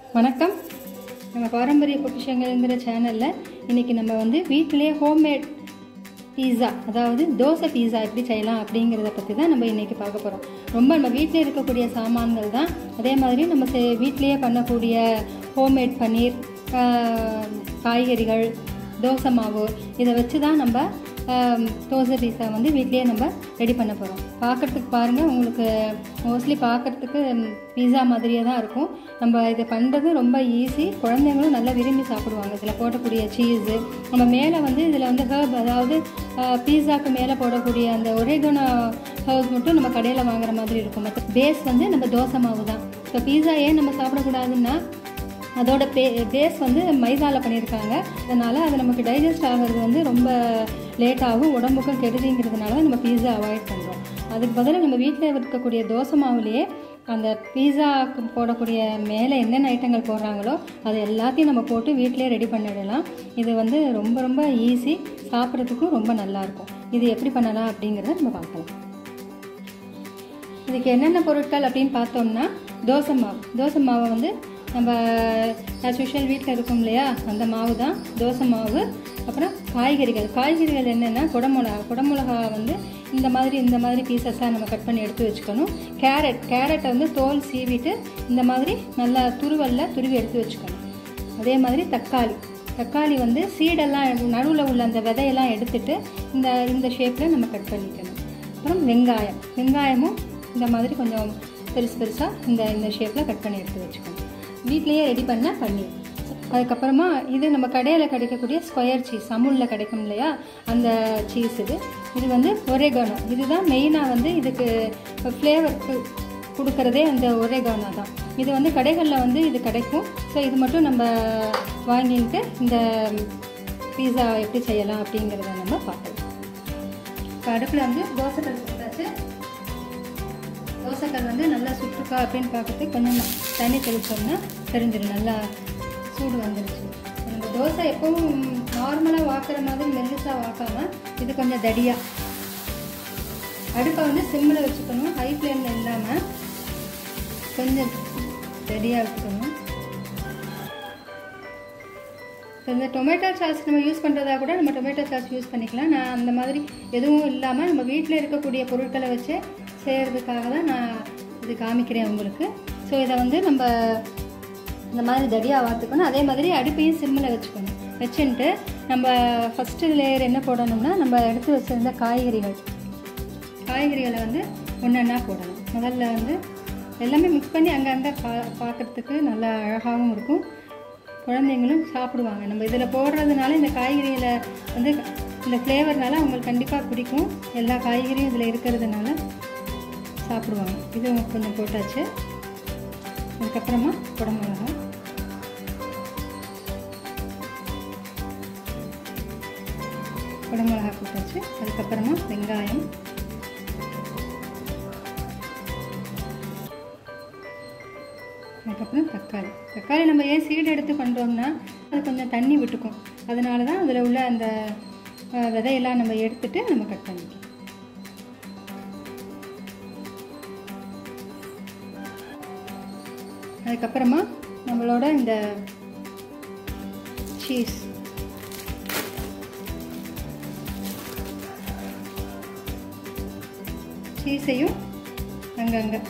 வணக்கம் நம்ம பாரம்பரிய பொக்கிஷங்கள்ங்கிற சேனலில் இன்றைக்கி நம்ம வந்து வீட்டிலேயே ஹோம்மேட் பீஸா அதாவது தோசை பீஸா எப்படி செய்யலாம் அப்படிங்கிறத பற்றி தான் நம்ம இன்றைக்கி பார்க்க போகிறோம் ரொம்ப நம்ம வீட்டில் இருக்கக்கூடிய சாமான்கள் தான் அதே மாதிரி நம்ம செ- வீட்டிலேயே பண்ணக்கூடிய ஹோம்மேட் பன்னீர் ஆஹ், காய்கறிகள் தோசை மாவு இதை வச்சு தான் நம்ம ஆம், தோசை பீஸா வந்து வீட்லேயே நம்ம ரெடி பண்ண போகிறோம் பார்க்குறதுக்கு பாருங்கள் உங்களுக்கு மோஸ்ட்லி பார்க்குறதுக்கு பீஸா மாதிரியே தான் இருக்கும் நம்ம இதை பண்ணுறது ரொம்ப ஈஸி குழந்தைங்களும் நல்லா விரும்பி சாப்பிடுவாங்க இதில் போடக்கூடிய சீஸு நம்ம மேலே வந்து இதில் வந்து ஹர்ப் அதாவது பீஸாக்கு மேலே போடக்கூடிய அந்த ஒரேகோன ஹர்ப் மட்டும் நம்ம கடையில் வாங்குற மாதிரி இருக்கும் மற்ற பேஸ் வந்து நம்ம தோசை மாவு தான் இப்போ பீஸா ஏன் நம்ம சாப்பிடக்கூடாதுன்னா அதோட பே பேஸ் வந்து மைதாவில் பண்ணியிருக்காங்க அதனால் அது நமக்கு டைஜஸ்ட் ஆகிறது வந்து ரொம்ப லேட் ஆகும் உடம்புக்கும் கெடுதிங்கிறதுனால நம்ம பீஸா அவாய்ட் பண்ணுறோம் அதுக்கு பதிலாக நம்ம வீட்டில் இருக்கக்கூடிய தோசை மாவுலேயே அந்த பீஸாக்கு போடக்கூடிய மேலே என்னென்ன ஐட்டங்கள் போடுறாங்களோ அது எல்லாத்தையும் நம்ம போட்டு வீட்டிலேயே ரெடி பண்ணிடலாம் இது வந்து ரொம்ப ரொம்ப ஈஸி சாப்பிட்றதுக்கும் ரொம்ப நல்லாயிருக்கும் இது எப்படி பண்ணலாம் அப்படிங்கிறத நம்ம பார்க்கலாம் இதுக்கு என்னென்ன பொருட்கள் அப்படின்னு பார்த்தோம்னா தோசை மாவு தோசை மாவை வந்து நம்ம ஆஸ் யூஷுவல் வீட்டில் இருக்கும் இல்லையா அந்த மாவு தான் தோசை மாவு அப்புறம் காய்கறிகள் காய்கறிகள் என்னென்னா குடமிளகா குடமிளகா வந்து இந்த மாதிரி இந்த மாதிரி பீசஸாக நம்ம கட் பண்ணி எடுத்து வச்சுக்கணும் கேரட் கேரட்டை வந்து தோல் சீவிட்டு இந்த மாதிரி நல்லா துருவல்ல துருவி எடுத்து வச்சுக்கணும் அதே மாதிரி தக்காளி தக்காளி வந்து சீடெல்லாம் நடுவில் உள்ள அந்த விதையெல்லாம் எடுத்துட்டு இந்த இந்த ஷேப்பில் நம்ம கட் பண்ணிக்கணும் அப்புறம் வெங்காயம் வெங்காயமும் இந்த மாதிரி கொஞ்சம் பெருசு பெருசாக இந்த இந்த ஷேப்பில் கட் பண்ணி எடுத்து வச்சுக்கணும் வீட்லேயே ரெடி பண்ண பன்னீர் அதுக்கப்புறமா இது நம்ம கடையில் கிடைக்கக்கூடிய ஸ்கொயர் சீஸ் அமுலில் கிடைக்கும் இல்லையா அந்த சீஸ் இது இது வந்து ஒரேகானோ இதுதான் மெயினாக வந்து இதுக்கு ஃப்ளேவருக்கு கொடுக்கறதே அந்த ஒரேகானோ தான் இது வந்து கடைகளில் வந்து இது கிடைக்கும் ஸோ இது மட்டும் நம்ம வாங்கிட்டு இந்த பீஸா எப்படி செய்யலாம் அப்படிங்கிறத நம்ம பார்க்கலாம் இப்போ அடுப்பில் வந்து தோசைக்கல் போட்டாச்சு தோசைக்கல் வந்து நல்லா சுற்றுக்கா அப்படின்னு பார்க்கறதுக்கு கொஞ்சம் தண்ணி தெளிச்சோம்னா தெரிஞ்சிடும் நல்லா சூடு வந்துருச்சு நம்ம தோசை எப்பவும் நார்மலாக வாக்குற மாதிரி மெல்லிசாக வாக்காம இது கொஞ்சம் தடியாக அடுப்பை வந்து சிம்மில் வச்சுக்கணும் ஹை ஃப்ளேமில் இல்லாமல் கொஞ்சம் தடியாக வச்சுக்கணும் இப்போ இந்த டொமேட்டோ சாஸ் நம்ம யூஸ் பண்ணுறதா கூட நம்ம டொமேட்டோ சாஸ் யூஸ் பண்ணிக்கலாம் நான் அந்த மாதிரி எதுவும் இல்லாமல் நம்ம வீட்டில் இருக்கக்கூடிய பொருட்களை வச்சு செய்கிறதுக்காக தான் நான் இது காமிக்கிறேன் உங்களுக்கு ஸோ இதை வந்து நம்ம இந்த மாதிரி தடியாக வாத்துக்கணும் அதே மாதிரி அடுப்பையும் சிம்மில் வச்சுக்கணும் வச்சுட்டு நம்ம ஃபஸ்ட்டு லேயர் என்ன போடணும்னா நம்ம எடுத்து வச்சுருந்த காய்கறிகள் காய்கறிகளை வந்து ஒன்றா போடணும் முதல்ல வந்து எல்லாமே மிக்ஸ் பண்ணி அங்கங்கே பா பார்க்குறதுக்கு நல்லா அழகாகவும் இருக்கும் குழந்தைங்களும் சாப்பிடுவாங்க நம்ம இதில் போடுறதுனால இந்த காய்கறிகளை வந்து இந்த ஃப்ளேவர்னால அவங்களுக்கு கண்டிப்பாக பிடிக்கும் எல்லா காய்கறியும் இதில் இருக்கிறதுனால சாப்பிடுவாங்க இது கொஞ்சம் போட்டாச்சு அதுக்கப்புறமா குடமிளகா குடமிளகா போட்டாச்சு அதுக்கப்புறமா வெங்காயம் அதுக்கப்புறம் தக்காளி தக்காளி நம்ம ஏன் சீடு எடுத்து பண்ணுறோம்னா அது கொஞ்சம் தண்ணி விட்டுக்கும் அதனால தான் அதில் உள்ள அந்த அஹ், விதையெல்லாம் நம்ம எடுத்துட்டு நம்ம கட் பண்ணிக்கலாம் அதுக்கப்புறமா நம்மளோட இந்த சீஸ் சீஸையும் அங்கங்கே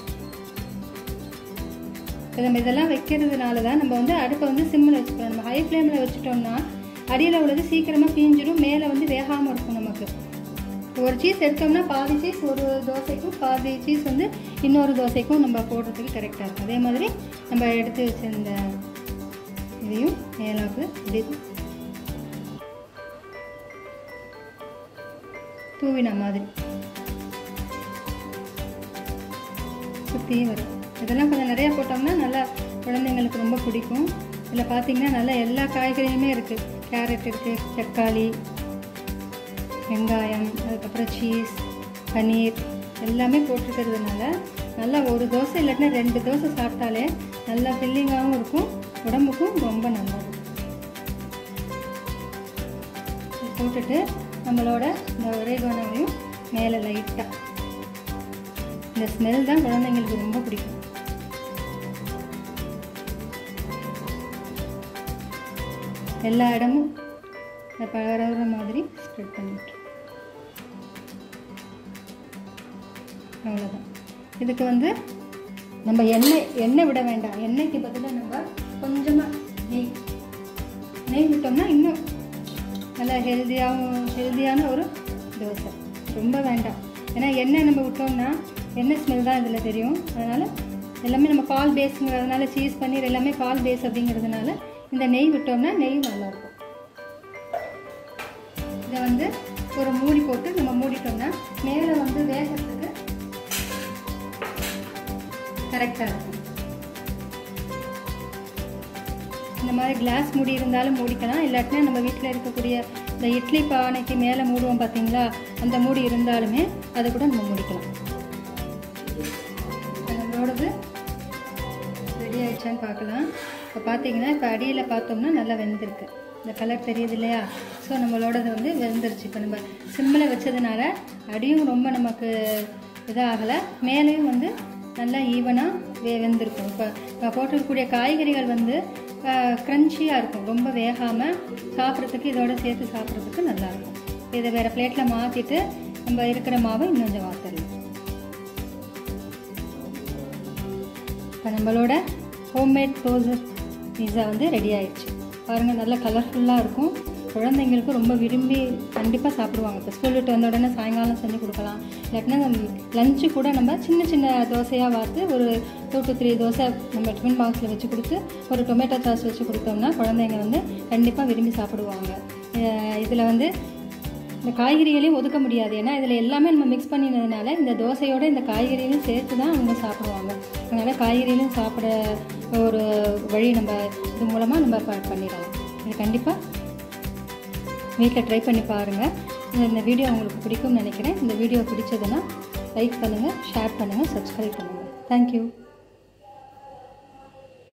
இப்போ நம்ம இதெல்லாம் வைக்கிறதுனால தான் நம்ம வந்து அடுப்பை வந்து சிம்மில் வச்சுக்கலாம் நம்ம ஹை ஃப்ளேமில் வச்சுட்டோம்னா அடியில் உள்ளது சீக்கிரமாக பீஞ்சிடும் மேலே வந்து வேகாமல் இருக்கும் நமக்கு ஒரு சீஸ் எடுத்தோம்னா பாதி சீஸ் ஒரு தோசைக்கும் பாதி சீஸ் வந்து இன்னொரு தோசைக்கும் நம்ம போடுறதுக்கு கரெக்டாக இருக்கும் அதே மாதிரி நம்ம எடுத்து வச்சிருந்த இதையும் மேலாக்கு இப்படி தூவின மாதிரி சுற்றியும் வரும் இதெல்லாம் கொஞ்சம் நிறையா போட்டோம்னா நல்லா குழந்தைங்களுக்கு ரொம்ப பிடிக்கும் இதில் பார்த்தீங்கன்னா நல்லா எல்லா காய்கறியுமே இருக்குது கேரட் இருக்குது தக்காளி வெங்காயம் அதுக்கப்புறம் சீஸ் பன்னீர் எல்லாமே போட்டிருக்கிறதுனால நல்லா ஒரு தோசை இல்லாட்டினா ரெண்டு தோசை சாப்பிட்டாலே நல்லா ஃபில்லிங்காகவும் இருக்கும் உடம்புக்கும் ரொம்ப நல்லது இது போட்டுட்டு நம்மளோட இந்த ஒரேகோனாவையும் மேலே லைட்டாக இந்த ஸ்மெல் தான் குழந்தைங்களுக்கு ரொம்ப பிடிக்கும் எல்லா இடமும் பரவுற மாதிரி ஸ்ப்ரெட் பண்ணிட்டு அவ்வளோதான் இதுக்கு வந்து நம்ம எண்ணெய் எண்ணெய் விட வேண்டாம் எண்ணெய்க்கு பதிலாக நம்ம கொஞ்சமாக நெய் நெய் விட்டோம்னா இன்னும் நல்லா ஹெல்த்தியாகவும் ஹெல்த்தியான ஒரு தோசை ரொம்ப வேண்டாம் ஏன்னா எண்ணெய் நம்ம விட்டோம்னா எண்ணெய் ஸ்மெல் தான் இதில் தெரியும் அதனால் எல்லாமே நம்ம பால் பேஸுங்கிறதுனால சீஸ் பன்னீர் எல்லாமே பால் பேஸ் அப்படிங்கிறதுனால இந்த நெய் விட்டோம்னா நெய் நல்லாயிருக்கும் இதை வந்து ஒரு மூடி போட்டு நம்ம மூடிட்டோம்னா மேலே வந்து வேகத்துக்கு கரெக்டாக இருக்கும் இந்த மாதிரி கிளாஸ் மூடி இருந்தாலும் மூடிக்கலாம் இல்லாட்டினா நம்ம வீட்டில் இருக்கக்கூடிய இந்த இட்லி பானைக்கு மேலே மூடுவோம் பார்த்தீங்களா அந்த மூடி இருந்தாலுமே அதை கூட நம்ம மூடிக்கலாம் நம்மளோடது ரெடி ஆயிடுச்சான்னு பார்க்கலாம் இப்போ பார்த்தீங்கன்னா இப்போ அடியில் பார்த்தோம்னா நல்லா வெந்திருக்கு இந்த கலர் தெரியுது இல்லையா ஸோ நம்மளோடது வந்து வெந்துருச்சு இப்போ நம்ம சிம்மில் வச்சதுனால அடியும் ரொம்ப நமக்கு இதாகலை மேலேயும் வந்து நல்லா ஈவனாக வே வெந்திருக்கும் இப்போ இப்போ போட்டிருக்கக்கூடிய காய்கறிகள் வந்து க்ரன்ச்சியாக இருக்கும் ரொம்ப வேகாமல் சாப்பிட்றதுக்கு இதோட சேர்த்து சாப்பிட்றதுக்கு நல்லாயிருக்கும் இதை வேறு பிளேட்டில் மாற்றிட்டு நம்ம இருக்கிற மாவை இன்னும் கொஞ்சம் வாத்தரலாம் இப்போ நம்மளோட ஹோம்மேட் தோசை பீஸா வந்து ரெடி ஆயிடுச்சு பாருங்கள் நல்லா கலர்ஃபுல்லாக இருக்கும் குழந்தைங்களுக்கு ரொம்ப விரும்பி கண்டிப்பாக சாப்பிடுவாங்க இப்போ ஸ்கூல் விட்டு வந்த உடனே சாயங்காலம் செஞ்சு கொடுக்கலாம் இல்லாட்டினா லஞ்சு கூட நம்ம சின்ன சின்ன தோசையாக பார்த்து ஒரு டூ டு த்ரீ தோசை நம்ம டிஃபன் பாக்ஸில் வச்சு கொடுத்து ஒரு டொமேட்டோ சாஸ் வச்சு கொடுத்தோம்னா குழந்தைங்க வந்து கண்டிப்பாக விரும்பி சாப்பிடுவாங்க இதில் வந்து இந்த காய்கறிகளையும் ஒதுக்க முடியாது ஏன்னா இதில் எல்லாமே நம்ம மிக்ஸ் பண்ணினதுனால இந்த தோசையோட இந்த காய்கறிகளையும் சேர்த்து தான் அவங்க சாப்பிடுவாங்க அதனால் காய்கறிகளையும் சாப்பிட ஒரு வழி நம்ம இது மூலமாக நம்ம ப பண்ணிடலாம் இது கண்டிப்பாக வீட்டில் ட்ரை பண்ணி பாருங்கள் இந்த வீடியோ உங்களுக்கு பிடிக்கும்னு நினைக்கிறேன் இந்த வீடியோ பிடிச்சதுன்னா லைக் பண்ணுங்கள் ஷேர் பண்ணுங்கள் சப்ஸ்கிரைப் பண்ணுங்கள் தேங்க்யூ